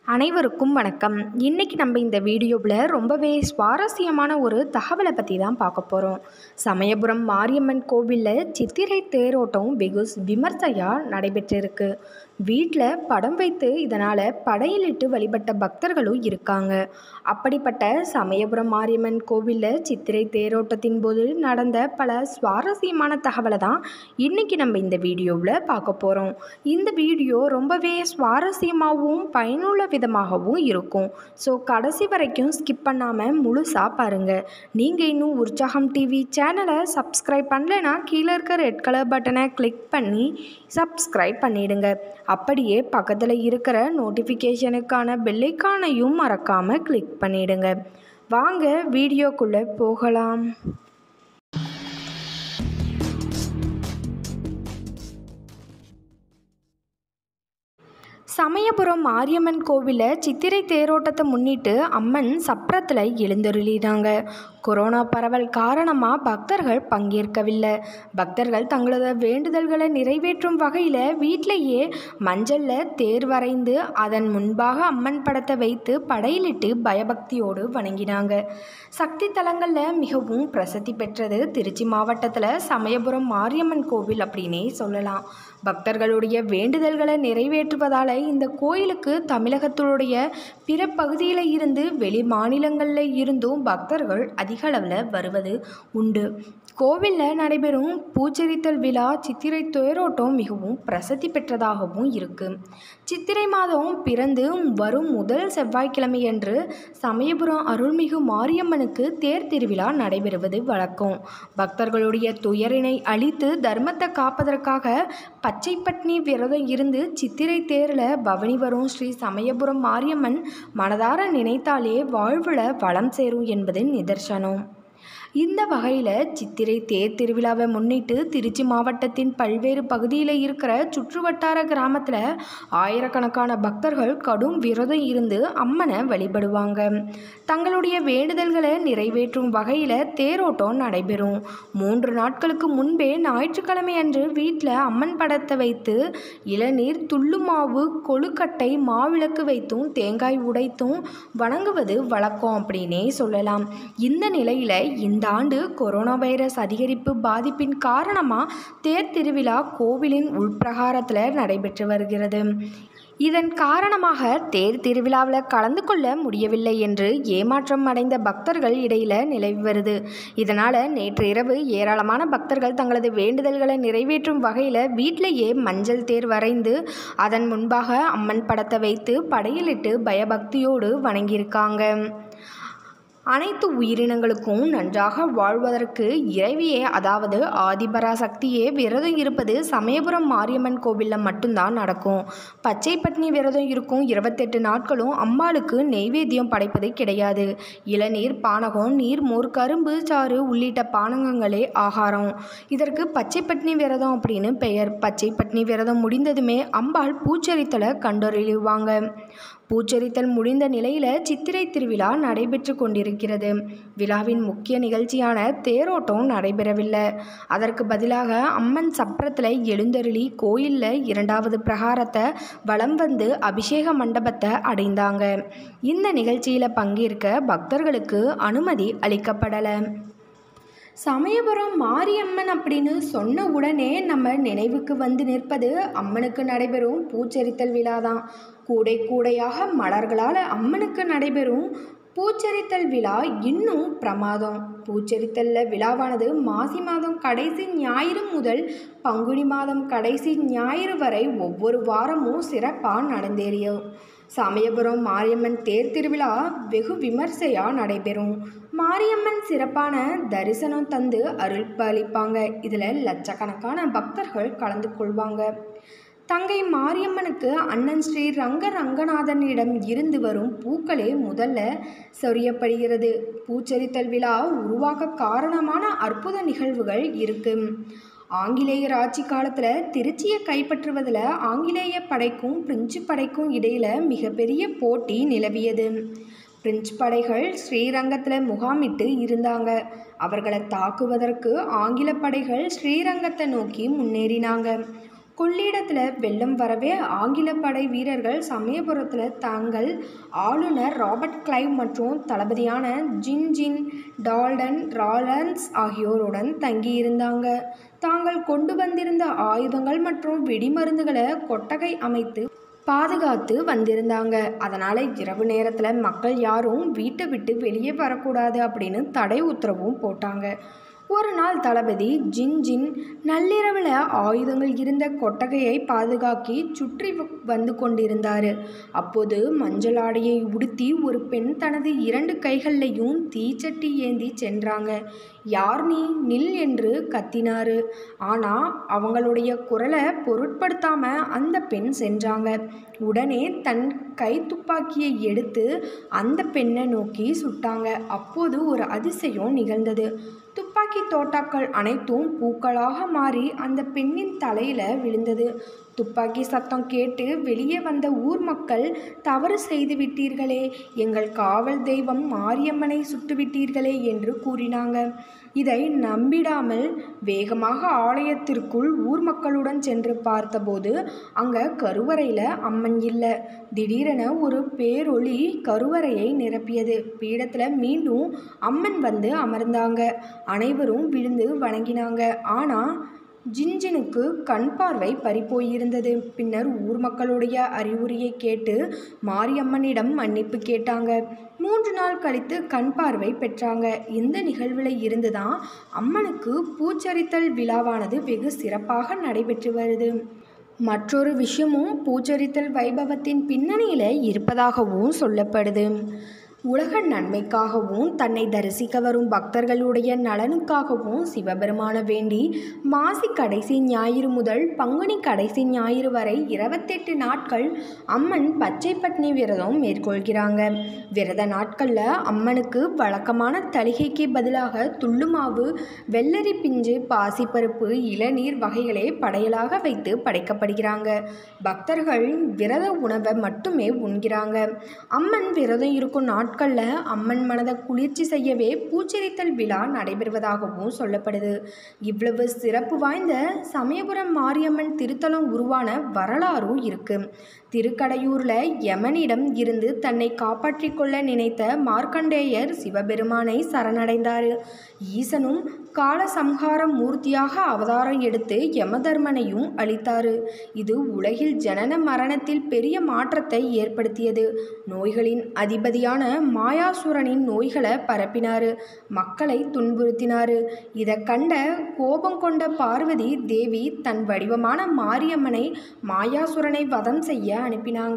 அனைவருக்கும் வணக்கம் இன்றைக்கி நம்ம இந்த வீடியோவில் ரொம்பவே சுவாரஸ்யமான ஒரு தகவலை பற்றி தான் பார்க்க போகிறோம் சமயபுரம் மாரியம்மன் கோவிலில் சித்திரை தேரோட்டம் வெகு விமர்சையாக நடைபெற்றிருக்கு வீட்டில் படம் வைத்து இதனால் படையலிட்டு வழிபட்ட பக்தர்களும் இருக்காங்க அப்படிப்பட்ட சமயபுரம் மாரியம்மன் கோவிலில் சித்திரை தேரோட்டத்தின் போது நடந்த பல சுவாரஸ்யமான தகவலை தான் இன்றைக்கி நம்ம இந்த வீடியோவில் பார்க்க போகிறோம் இந்த வீடியோ ரொம்பவே சுவாரஸ்யமாகவும் பயனுள்ள விதமாகவும் இருக்கும் ஸோ கடைசி வரைக்கும் ஸ்கிப் பண்ணாமல் முழுசாக பாருங்கள் நீங்கள் இன்னும் உற்சாகம் டிவி சேனலை சப்ஸ்கிரைப் பண்ணலைன்னா கீழே இருக்க ரெட் கலர் பட்டனை கிளிக் பண்ணி சப்ஸ்கிரைப் பண்ணிடுங்க அப்படியே பக்கத்தில் இருக்கிற நோட்டிஃபிகேஷனுக்கான பெல்லைக்கானையும் மறக்காமல் கிளிக் பண்ணிடுங்க வாங்க வீடியோக்குள்ளே போகலாம் சமயபுரம் மாரியம்மன் கோவிலில் சித்திரை தேரோட்டத்தை முன்னிட்டு அம்மன் சப்பரத்தில் எழுந்தருளினாங்க கொரோனா பரவல் காரணமாக பக்தர்கள் பங்கேற்கவில்லை பக்தர்கள் தங்களது வேண்டுதல்களை நிறைவேற்றும் வகையில் வீட்டிலேயே மஞ்சளில் தேர் வரைந்து அதன் முன்பாக அம்மன் படத்தை வைத்து படையிலிட்டு பயபக்தியோடு வணங்கினாங்க சக்தி தலங்களில் மிகவும் பிரசித்தி பெற்றது திருச்சி மாவட்டத்தில் சமயபுரம் மாரியம்மன் கோவில் அப்படின்னே சொல்லலாம் பக்தர்களுடைய வேண்டுதல்களை நிறைவேற்றுவதால் இந்த கோயிலுக்கு தமிழகத்தினுடைய பிற பகுதியில் இருந்து வெளி மாநிலங்களில் இருந்தும் பக்தர்கள் அதிக அளவில் வருவது உண்டு கோவிலில் நடைபெறும் பூச்சரித்தல் விழா சித்திரை தேரோட்டம் மிகவும் பிரசித்தி பெற்றதாகவும் இருக்குது சித்திரை மாதம் பிறந்து வரும் முதல் செவ்வாய்க்கிழமையன்று சமயபுரம் அருள்மிகு மாரியம்மனுக்கு தேர் திருவிழா நடைபெறுவது வழக்கம் பக்தர்களுடைய துயரினை அழித்து தர்மத்தை காப்பதற்காக பச்சை பட்னி விரதம் இருந்து சித்திரை தேரில் பவனி வரும் ஸ்ரீ சமயபுரம் மாரியம்மன் மனதார நினைத்தாலே வாழ்வில் வளம் சேரும் என்பது நிதர்சனம் இந்த வகையில் சித்திரை தேர் திருவிழாவை முன்னிட்டு திருச்சி மாவட்டத்தின் பல்வேறு பகுதியில் இருக்கிற சுற்றுவட்டார கிராமத்தில் ஆயிரக்கணக்கான பக்தர்கள் கடும் விரதம் இருந்து அம்மனை வழிபடுவாங்க தங்களுடைய வேண்டுதல்களை நிறைவேற்றும் வகையில் தேரோட்டம் நடைபெறும் மூன்று நாட்களுக்கு முன்பே ஞாயிற்றுக்கிழமை அன்று வீட்டில் அம்மன் படத்தை வைத்து இளநீர் துள்ளு மாவு கொழுக்கட்டை மாவிளக்கு வைத்தும் தேங்காய் உடைத்தும் வணங்குவது வழக்கம் அப்படின்னே சொல்லலாம் இந்த நிலையில் இந்த ஆண்டு கொரோனா வைரஸ் அதிகரிப்பு பாதிப்பின் காரணமாக தேர் திருவிழா கோவிலின் உள்பிரகாரத்தில் நடைபெற்று வருகிறது இதன் காரணமாக தேர் திருவிழாவில் கலந்து கொள்ள முடியவில்லை என்று ஏமாற்றம் அடைந்த பக்தர்கள் இடையில் நிலவி வருது இதனால் நேற்று இரவு ஏராளமான பக்தர்கள் தங்களது வேண்டுதல்களை நிறைவேற்றும் வகையில் வீட்டிலேயே மஞ்சள் தேர் வரைந்து அதன் முன்பாக அம்மன் படத்தை வைத்து படையலிட்டு பயபக்தியோடு வணங்கியிருக்காங்க அனைத்து உயிரினங்களுக்கும் நன்றாக வாழ்வதற்கு இறைவியே அதாவது ஆதிபராசக்தியே விரதம் இருப்பது சமயபுரம் மாரியம்மன் கோவிலில் மட்டும்தான் நடக்கும் பச்சை பட்னி விரதம் இருக்கும் இருபத்தெட்டு நாட்களும் அம்பாளுக்கு நெய்வேத்தியம் படைப்பது கிடையாது இளநீர் பானகம் நீர் மோர் கரும்பு சாறு உள்ளிட்ட பானகங்களே ஆகாரம் இதற்கு பச்சை பட்னி விரதம் அப்படின்னு பெயர் பச்சை பட்னி விரதம் முடிந்ததுமே அம்பாள் பூச்சரித்தலை கண்டறிவாங்க பூச்சரித்தல் முடிந்த நிலையில் சித்திரை திருவிழா நடைபெற்று கொண்டிருக்கிறது விழாவின் முக்கிய நிகழ்ச்சியான தேரோட்டம் நடைபெறவில்லை அதற்கு பதிலாக அம்மன் சப்பரத்தில் எழுந்தருளி கோயிலில் இரண்டாவது பிரகாரத்தை வலம் வந்து அபிஷேக மண்டபத்தை அடைந்தாங்க இந்த நிகழ்ச்சியில் பங்கேற்க பக்தர்களுக்கு அனுமதி அளிக்கப்படலை சமயபுரம் மாரியம்மன் அப்படின்னு சொன்ன உடனே நம்ம நினைவுக்கு வந்து நிற்பது அம்மனுக்கு நடைபெறும் பூச்சரித்தல் விழா தான் கூடை கூடையாக மலர்களால் அம்மனுக்கு நடைபெறும் பூச்சரித்தல் விழா இன்னும் பிரமாதம் பூச்சரித்தலில் விழாவானது மாசி மாதம் கடைசி ஞாயிறு முதல் பங்குனி மாதம் கடைசி ஞாயிறு வரை ஒவ்வொரு வாரமும் சிறப்பாக நடந்தேறியும் சமயபுரம் மாரியம்மன் தேர் திருவிழா வெகு விமர்சையாக நடைபெறும் மாரியம்மன் சிறப்பான தரிசனம் தந்து அருள் பாலிப்பாங்க இதில் லட்சக்கணக்கான பக்தர்கள் கலந்து கொள்வாங்க தங்கை மாரியம்மனுக்கு அண்ணன் ஸ்ரீ ரங்க ரங்கநாதனிடம் இருந்து வரும் பூக்களே முதல்ல சொரியப்படுகிறது பூச்சரித்தல் விழா உருவாக காரணமான அற்புத நிகழ்வுகள் இருக்கு ஆங்கிலேயர் ஆட்சி காலத்தில் திருச்சியை கைப்பற்றுவதில் ஆங்கிலேய படைக்கும் பிரெஞ்சு படைக்கும் இடையில் மிகப்பெரிய போட்டி நிலவியது பிரெஞ்சு படைகள் ஸ்ரீரங்கத்தில் முகாமிட்டு இருந்தாங்க அவர்களை தாக்குவதற்கு ஆங்கில படைகள் ஸ்ரீரங்கத்தை நோக்கி முன்னேறினாங்க கொள்ளிடத்தில் வெள்ளம் வரவே ஆங்கில படை வீரர்கள் சமயபுரத்தில் தாங்கள் ஆளுநர் ராபர்ட் கிளைவ் மற்றும் தளபதியான ஜின் ஜின் டால்டன் ராலன்ஸ் ஆகியோருடன் தங்கியிருந்தாங்க தாங்கள் கொண்டு வந்திருந்த ஆயுதங்கள் மற்றும் வெடிமருந்துகளை கொட்டகை அமைத்து பாதுகாத்து வந்திருந்தாங்க அதனால் இரவு நேரத்தில் மக்கள் யாரும் வீட்டை விட்டு வெளியே வரக்கூடாது அப்படின்னு தடை உத்தரவும் போட்டாங்க ஒரு நாள் தளபதி ஜின் ஜின் நள்ளிரவில் ஆயுதங்கள் இருந்த கொட்டகையை பாதுகாக்கி சுற்றி வ- வந்து கொண்டிருந்தார் அப்போது மஞ்சள் ஆடையை உடுத்தி ஒரு பெண் தனது இரண்டு கைகள்லையும் தீச்சட்டி ஏந்தி சென்றாங்க யார் நீ நில் என்று கத்தினாரு ஆனால் அவங்களுடைய குரலை பொருட்படுத்தாம அந்த பெண் சென்றாங்க உடனே தன் கை துப்பாக்கியை எடுத்து அந்த பெண்ணை நோக்கி சுட்டாங்க அப்போது ஒரு அதிசயம் நிகழ்ந்தது துப்பாக்கி தோட்டாக்கள் அனைத்தும் பூக்களாக மாறி அந்த பெண்ணின் தலையில விழுந்தது துப்பாக்கி சத்தம் கேட்டு வெளியே வந்த ஊர் மக்கள் தவறு செய்து விட்டீர்களே எங்கள் காவல் தெய்வம் மாரியம்மனை சுட்டுவிட்டீர்களே என்று கூறினாங்க இதை நம்பிடாமல் வேகமாக ஆலயத்திற்குள் ஊர் மக்களுடன் சென்று பார்த்தபோது அங்கே கருவறையில் அம்மன் இல்லை திடீரென ஒரு பேரொளி கருவறையை நிரப்பியது பீடத்தில் மீண்டும் அம்மன் வந்து அமர்ந்தாங்க அனைவரும் விழுந்து வணங்கினாங்க ஆனால் ஜின்ஜினுக்கு கண் பார்வை பறிபோயிருந்தது பின்னர் ஊர் மக்களுடைய அறிவுரையை கேட்டு மாரியம்மனிடம் மன்னிப்பு கேட்டாங்க மூன்று நாள் கழித்து கண் பார்வை பெற்றாங்க இந்த நிகழ்வில் இருந்து தான் அம்மனுக்கு பூச்சரித்தல் விழாவானது வெகு சிறப்பாக நடைபெற்று வருது மற்றொரு விஷயமும் பூச்சரித்தல் வைபவத்தின் பின்னணியில் இருப்பதாகவும் சொல்லப்படுது உலக நன்மைக்காகவும் தன்னை தரிசிக்க வரும் பக்தர்களுடைய நலனுக்காகவும் சிவபெருமான வேண்டி மாசி கடைசி ஞாயிறு முதல் பங்குனி கடைசி ஞாயிறு வரை இருபத்தெட்டு நாட்கள் அம்மன் பச்சை பட்னி விரதம் மேற்கொள்கிறாங்க விரத நாட்களில் அம்மனுக்கு வழக்கமான தளிகைக்கு பதிலாக துள்ளுமாவு வெள்ளரி பிஞ்சு பாசிப்பருப்பு இளநீர் வகைகளே படையலாக வைத்து படைக்கப்படுகிறாங்க பக்தர்கள் விரத உணவை மட்டுமே உண்கிறாங்க அம்மன் விரதம் இருக்கும் நாட்களில் அம்மன் மனதை குளிர்ச்சி செய்யவே பூச்செரித்தல் விழா நடைபெறுவதாகவும் சொல்லப்படுது இவ்வளவு சிறப்பு வாய்ந்த சமயபுரம் மாரியம்மன் திருத்தலம் உருவான வரலாறும் இருக்கு திருக்கடையூரில் யமனிடம் இருந்து தன்னை காப்பாற்றிக் கொள்ள நினைத்த மார்க்கண்டேயர் சிவபெருமானை சரணடைந்தார் ஈசனும் கால சம்ஹார மூர்த்தியாக அவதாரம் எடுத்து யமதர்மனையும் அளித்தார் இது உலகில் ஜனன மரணத்தில் பெரிய மாற்றத்தை ஏற்படுத்தியது நோய்களின் அதிபதியான மாயாசுரனின் நோய்களை பரப்பினார் மக்களை துன்புறுத்தினார் இதை கண்ட கோபம் கொண்ட பார்வதி தேவி தன் வடிவமான மாரியம்மனை மாயாசுரனை வதம் செய்ய அனுப்பினாங்க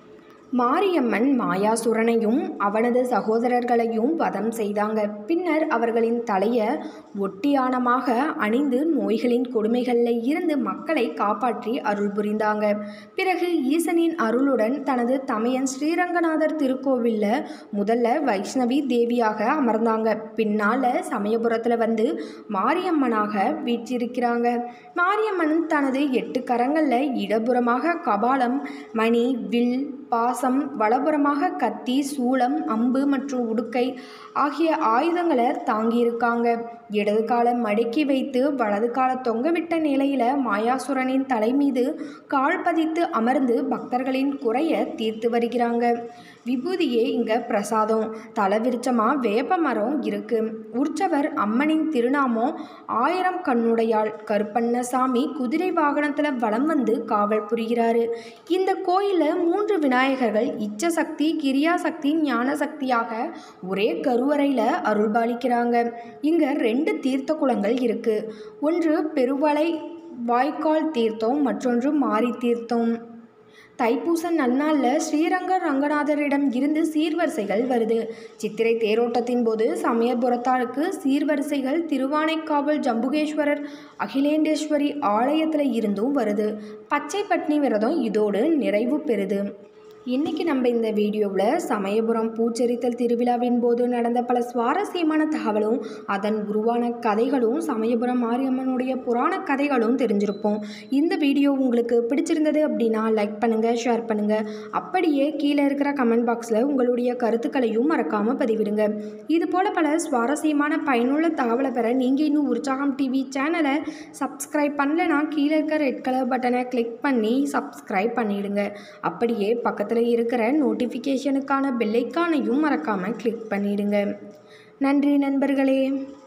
மாரியம்மன் மாயாசுரனையும் அவனது சகோதரர்களையும் வதம் செய்தாங்க பின்னர் அவர்களின் தலையை ஒட்டியானமாக அணிந்து நோய்களின் கொடுமைகளில் இருந்து மக்களை காப்பாற்றி அருள் புரிந்தாங்க பிறகு ஈசனின் அருளுடன் தனது தமையன் ஸ்ரீரங்கநாதர் திருக்கோவிலில் முதல்ல வைஷ்ணவி தேவியாக அமர்ந்தாங்க பின்னால் சமயபுரத்தில் வந்து மாரியம்மனாக வீற்றிருக்கிறாங்க மாரியம்மன் தனது எட்டு கரங்களில் இடப்புறமாக கபாலம் மணி வில் பாசம் வலப்புறமாக கத்தி சூளம் அம்பு மற்றும் உடுக்கை ஆகிய ஆயுதங்களை தாங்கியிருக்காங்க இடது காலை மடக்கி வைத்து வலது காலை தொங்கவிட்ட நிலையில் மாயாசுரனின் தலை மீது கால் பதித்து அமர்ந்து பக்தர்களின் குறைய தீர்த்து வருகிறாங்க விபூதியே இங்கே பிரசாதம் தலவிருச்சமாக வேப்ப மரம் இருக்கு உற்சவர் அம்மனின் திருநாமம் ஆயிரம் கண்ணுடையாள் கருப்பண்ணசாமி குதிரை வாகனத்தில் வலம் வந்து காவல் புரிகிறாரு இந்த கோயிலில் மூன்று விநாயகர்கள் இச்சசக்தி கிரியாசக்தி ஞான சக்தியாக ஒரே கருவறையில் அருள்பாலிக்கிறாங்க இங்கே ரெண்டு தீர்த்த குளங்கள் இருக்கு ஒன்று பெருவளை வாய்க்கால் தீர்த்தம் மற்றொன்று மாரி தீர்த்தம் தைப்பூச நன்னாளில் ஸ்ரீரங்க ரங்கநாதரிடம் இருந்து சீர்வரிசைகள் வருது சித்திரை தேரோட்டத்தின் போது சமயபுரத்தாருக்கு சீர்வரிசைகள் திருவானைக்காவல் ஜம்புகேஸ்வரர் அகிலேண்டேஸ்வரி ஆலயத்தில் இருந்தும் வருது பச்சை பட்னி விரதம் இதோடு நிறைவு பெறுது இன்றைக்கி நம்ம இந்த வீடியோவில் சமயபுரம் பூச்செரித்தல் திருவிழாவின் போது நடந்த பல சுவாரஸ்யமான தகவலும் அதன் உருவான கதைகளும் சமயபுரம் மாரியம்மனுடைய புராண கதைகளும் தெரிஞ்சிருப்போம் இந்த வீடியோ உங்களுக்கு பிடிச்சிருந்தது அப்படின்னா லைக் பண்ணுங்கள் ஷேர் பண்ணுங்கள் அப்படியே கீழே இருக்கிற கமெண்ட் பாக்ஸில் உங்களுடைய கருத்துக்களையும் மறக்காமல் பதிவிடுங்க இது போல் பல சுவாரஸ்யமான பயனுள்ள தகவலை பெற நீங்கள் இன்னும் உற்சாகம் டிவி சேனலை சப்ஸ்கிரைப் பண்ணலைன்னா கீழே இருக்க ரெட் கலர் பட்டனை கிளிக் பண்ணி சப்ஸ்கிரைப் பண்ணிடுங்க அப்படியே பக்கத்தில் இருக்கிற நோட்டிஃபிகேஷனுக்கான பெல்லைக்கானையும் மறக்காமல் கிளிக் பண்ணிடுங்க நன்றி நண்பர்களே